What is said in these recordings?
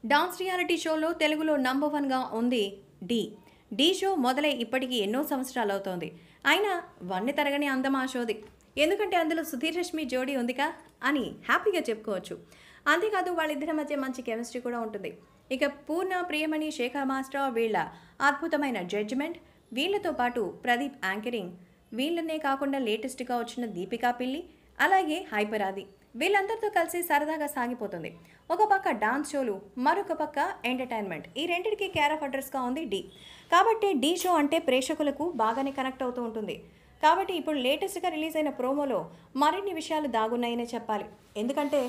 dance reality షోలో తెలుగులో number వన్గా ఉంది డి డి షో మొదలై ఇప్పటికీ ఎన్నో సంవత్సరాలు అవుతోంది అయినా వన్నె తరగని అందం ఆ షోది ఎందుకంటే అందులో సుధీర్ రష్మి జోడీ ఉందిగా అని హ్యాపీగా చెప్పుకోవచ్చు అంతేకాదు వాళ్ళిద్దరి మధ్య మంచి కెమిస్ట్రీ కూడా ఉంటుంది ఇక పూర్ణ ప్రియమణి శేఖర్ మాస్టర్ వీళ్ళ అద్భుతమైన జడ్జిమెంట్ వీళ్ళతో పాటు ప్రదీప్ యాంకరింగ్ వీళ్ళనే కాకుండా లేటెస్ట్గా వచ్చిన దీపికా పిల్లి అలాగే హైపరాది వీళ్ళందరితో కలిసి సరదాగా సాగిపోతుంది ఒక పక్క డాన్స్ షోలు మరొక పక్క ఎంటర్టైన్మెంట్ ఈ రెండింటికి కేర్ ఆఫ్ అడ్రస్గా ఉంది డి కాబట్టి డి షో అంటే ప్రేక్షకులకు బాగానే కనెక్ట్ అవుతూ ఉంటుంది కాబట్టి ఇప్పుడు లేటెస్ట్గా రిలీజ్ అయిన ప్రోమోలో మరిన్ని విషయాలు దాగున్నాయనే చెప్పాలి ఎందుకంటే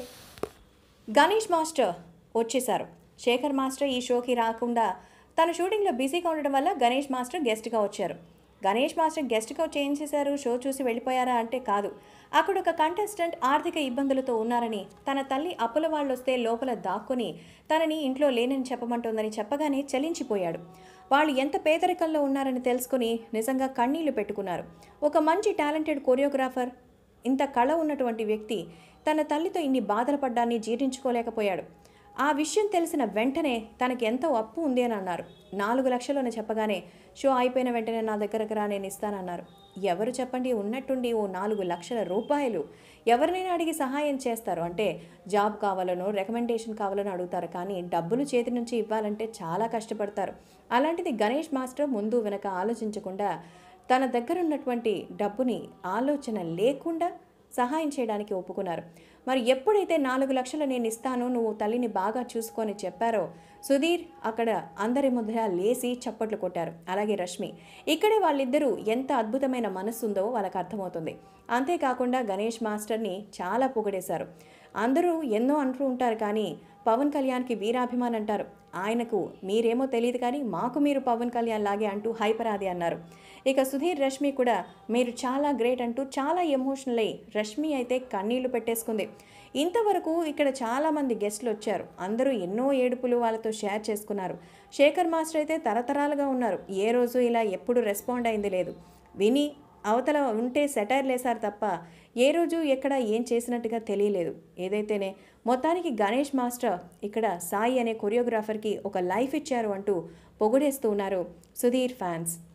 గణేష్ మాస్టర్ వచ్చేశారు శేఖర్ మాస్టర్ ఈ షోకి రాకుండా తన షూటింగ్లో బిజీగా ఉండడం వల్ల గణేష్ మాస్టర్ గెస్ట్గా వచ్చారు గణేష్ మాస్టర్ గెస్ట్గా వచ్చి ఏం చేశారు షో చూసి వెళ్ళిపోయారా అంటే కాదు అక్కడ ఒక కంటెస్టెంట్ ఆర్థిక ఇబ్బందులతో ఉన్నారని తన తల్లి అప్పుల వాళ్ళు వస్తే లోపల దాక్కుని తనని ఇంట్లో లేనని చెప్పమంటోందని చెప్పగానే చలించిపోయాడు వాళ్ళు ఎంత పేదరికంలో ఉన్నారని తెలుసుకుని నిజంగా కన్నీళ్లు పెట్టుకున్నారు ఒక మంచి టాలెంటెడ్ కొరియోగ్రాఫర్ ఇంత కళ ఉన్నటువంటి వ్యక్తి తన తల్లితో ఇన్ని బాధలు పడ్డాన్ని జీర్ణించుకోలేకపోయాడు ఆ విషయం తెలిసిన వెంటనే తనకి ఎంతో అప్పు ఉంది అని అన్నారు నాలుగు లక్షలు అని చెప్పగానే షో అయిపోయిన వెంటనే నా దగ్గరకు రా నేను ఇస్తానన్నారు ఎవరు చెప్పండి ఉన్నట్టుండి ఓ నాలుగు లక్షల రూపాయలు ఎవరినైనా అడిగి సహాయం చేస్తారు అంటే జాబ్ కావాలనో రికమెండేషన్ కావాలని అడుగుతారు కానీ డబ్బులు చేతి నుంచి ఇవ్వాలంటే చాలా కష్టపడతారు అలాంటిది గణేష్ మాస్టర్ ముందు వెనక ఆలోచించకుండా తన దగ్గర ఉన్నటువంటి డబ్బుని ఆలోచన లేకుండా సహాయం చేయడానికి ఒప్పుకున్నారు మరి ఎప్పుడైతే నాలుగు లక్షలు నేను ఇస్తాను నువ్వు తల్లిని బాగా చూసుకొని చెప్పారో సుధీర్ అక్కడ అందరి ముద్ర లేసి చప్పట్లు కొట్టారు అలాగే రష్మి ఇక్కడే వాళ్ళిద్దరూ ఎంత అద్భుతమైన మనస్సు ఉందో వాళ్ళకి అర్థమవుతుంది అంతేకాకుండా గణేష్ మాస్టర్ని చాలా పొగిడేశారు అందరూ ఎన్నో అంటూ ఉంటారు కానీ పవన్ కళ్యాణ్కి వీరాభిమాన్ అంటారు ఆయనకు మీరేమో తెలియదు కానీ మాకు మీరు పవన్ కళ్యాణ్ లాగే అంటూ హైపరాది అన్నారు ఇక సుధీర్ రష్మి కూడా మీరు చాలా గ్రేట్ అంటూ చాలా ఎమోషనల్ అయ్యి రష్మి అయితే కన్నీళ్లు పెట్టేసుకుంది ఇంతవరకు ఇక్కడ చాలామంది గెస్ట్లు వచ్చారు అందరూ ఎన్నో ఏడుపులు వాళ్ళతో షేర్ చేసుకున్నారు శేఖర్ మాస్టర్ అయితే తరతరాలుగా ఉన్నారు ఏ రోజు ఇలా ఎప్పుడు రెస్పాండ్ అయింది లేదు విని అవతల ఉంటే సెటైర్ లేసారు తప్ప ఏ రోజు ఎక్కడ ఏం చేసినట్టుగా తెలియలేదు ఏదైతేనే మొత్తానికి గణేష్ మాస్టర్ ఇక్కడ సాయి అనే కొరియోగ్రాఫర్కి ఒక లైఫ్ ఇచ్చారు అంటూ పొగిడేస్తూ ఉన్నారు సుధీర్ ఫ్యాన్స్